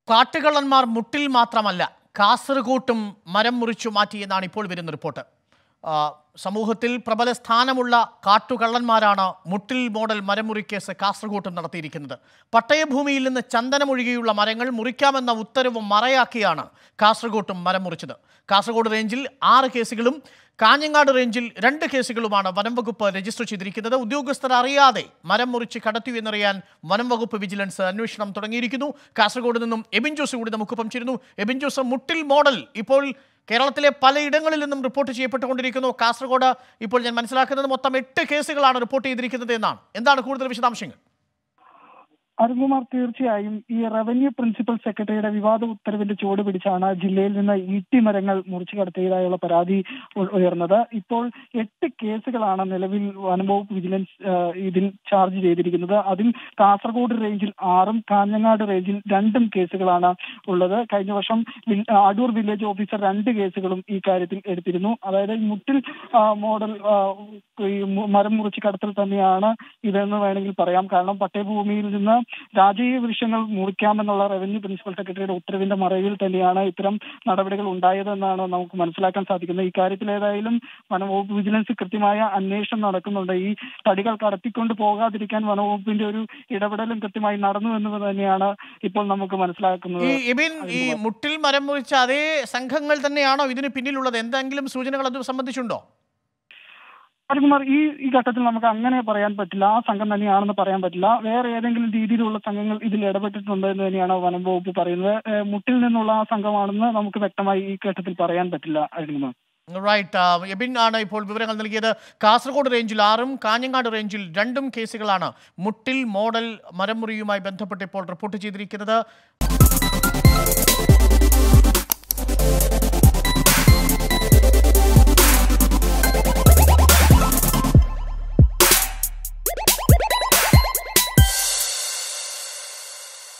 കാട്ടുകള്ളന്മാർ മുട്ടിൽ മാത്രമല്ല കാസർഗോട്ടും മരം മുറിച്ചു മാറ്റിയെന്നാണ് ഇപ്പോൾ വരുന്ന റിപ്പോർട്ട് ആ, സമൂഹത്തിൽ പ്രബല സ്ഥാനമുള്ള കാട്ടുകള്ളന്മാരാണ് മുട്ടിൽ മോഡൽ മരമുറി കേസ് കാസർഗോട്ടും നടത്തിയിരിക്കുന്നത് പട്ടയഭൂമിയിൽ നിന്ന് ചന്ദനമൊഴികെയുള്ള മരങ്ങൾ മുറിക്കാമെന്ന ഉത്തരവ് മറയാക്കിയാണ് കാസർഗോട്ടും മരം മുറിച്ചത് കാസർഗോഡ് റേഞ്ചിൽ ആറ് കേസുകളും കാഞ്ഞങ്ങാട് റേഞ്ചിൽ രണ്ട് കേസുകളുമാണ് വനം വകുപ്പ് രജിസ്റ്റർ ചെയ്തിരിക്കുന്നത് ഉദ്യോഗസ്ഥർ അറിയാതെ മരം മുറിച്ച് കടത്തി എന്നറിയാൻ വനം വകുപ്പ് വിജിലൻസ് അന്വേഷണം തുടങ്ങിയിരിക്കുന്നു കാസർഗോഡ് നിന്നും എബിൻ ജോസ് കൂടി നമുക്കൊപ്പം ചേരുന്നു എബിൻ ജോസ് മുട്ടിൽ മോഡൽ ഇപ്പോൾ കേരളത്തിലെ പലയിടങ്ങളിൽ നിന്നും റിപ്പോർട്ട് ചെയ്യപ്പെട്ടുകൊണ്ടിരിക്കുന്നു കാസർഗോഡ് ഇപ്പോൾ ഞാൻ മനസ്സിലാക്കുന്നത് മൊത്തം എട്ട് കേസുകളാണ് റിപ്പോർട്ട് ചെയ്തിരിക്കുന്നത് എന്നാണ് എന്താണ് കൂടുതൽ വിശദാംശങ്ങൾ അരുൺകുമാർ തീർച്ചയായും ഈ റവന്യൂ പ്രിൻസിപ്പൽ സെക്രട്ടറിയുടെ വിവാദ ഉത്തരവിന്റെ ചുവട് പിടിച്ചാണ് ജില്ലയിൽ നിന്ന് ഈട്ടി മരങ്ങൾ മുറിച്ചു കടത്തിയതായുള്ള പരാതി ഉ- ഉയർന്നത് ഇപ്പോൾ എട്ട് കേസുകളാണ് നിലവിൽ വനംവകുപ്പ് വിജിലൻസ് ആ, ഇതിൽ ചാർജ് ചെയ്തിരിക്കുന്നത് അതിൽ കാസർഗോഡ് റേഞ്ചിൽ ആറും കാഞ്ഞങ്ങാട് റേഞ്ചിൽ രണ്ടും കേസുകളാണ് ഉള്ളത് കഴിഞ്ഞ വർഷം വിൽ- അടൂർ വില്ലേജ് ഓഫീസർ രണ്ട് കേസുകളും ഈ കാര്യത്തിൽ എടുത്തിരുന്നു അതായത് ഈ മുട്ടിൽ ആ, മോഡൽ ആ, ഈ മു- മരം മുറിച്ച് കടത്തൽ തന്നെയാണ് ഇതെന്ന് വേണമെങ്കിൽ പറയാം കാരണം പട്ടയഭൂമിയിൽ നിന്ന് രാജകീയ വൃക്ഷങ്ങൾ മുറിക്കാമെന്നുള്ള റവന്യൂ പ്രിൻസിപ്പൽ സെക്രട്ടറിയുടെ ഉത്തരവിന്റെ മറവിൽ തന്നെയാണ് ഇത്തരം നടപടികൾ ഉണ്ടായതെന്നാണ് നമുക്ക് മനസ്സിലാക്കാൻ സാധിക്കുന്നത് ഇക്കാര്യത്തിൽ ഏതായാലും വനംവകുപ്പ് വിജിലൻസ് കൃത്യമായ അന്വേഷണം നടക്കുന്നുണ്ട് ഈ തടികൾ കടത്തിക്കൊണ്ട് പോകാതിരിക്കാൻ വനംവകുപ്പിന്റെ ഒരു ഇടപെടലും കൃത്യമായി നടന്നു എന്ന് തന്നെയാണ് ഇപ്പോൾ നമുക്ക് മനസ്സിലാക്കുന്നത് ഈ എബിൻ ഈ മുട്ടിൽ മരം മുറിച്ച അതേ സംഘങ്ങൾ തന്നെയാണോ ഇതിന് പിന്നിലുള്ളത് എന്തെങ്കിലും സൂചനകൾ അത് സംബന്ധിച്ചുണ്ടോ ഹരികുമാർ ഈ ഈ ഘട്ടത്തിൽ നമുക്ക് അങ്ങനെ പറയാൻ പറ്റില്ല ആ സംഘം തന്നെയാണെന്ന് പറയാൻ പറ്റില്ല വേറെ ഏതെങ്കിലും രീതിയിലുള്ള സംഘങ്ങൾ ഇതിൽ ഇടപെട്ടിട്ടുണ്ട് എന്ന് തന്നെയാണ് വനം വകുപ്പ് പറയുന്നത് ഏഹ് മുട്ടിൽ നിന്നുള്ള ആ സംഘമാണെന്ന് നമുക്ക് വ്യക്തമായി ഈ ഘട്ടത്തിൽ പറയാൻ പറ്റില്ല ഹരികുമാർ റൈറ്റ് എബിൻ ആണ് ഇപ്പോൾ വിവരങ്ങൾ നൽകിയത് കാസർഗോഡ് റേഞ്ചിൽ ആറും കാഞ്ഞങ്ങാട് റേഞ്ചിൽ രണ്ടും കേസുകളാണ് മുട്ടിൽ മോഡൽ മരമുറിയുമായി ബന്ധപ്പെട്ട് ഇപ്പോൾ റിപ്പോർട്ട് ചെയ്തിരിക്കുന്നത്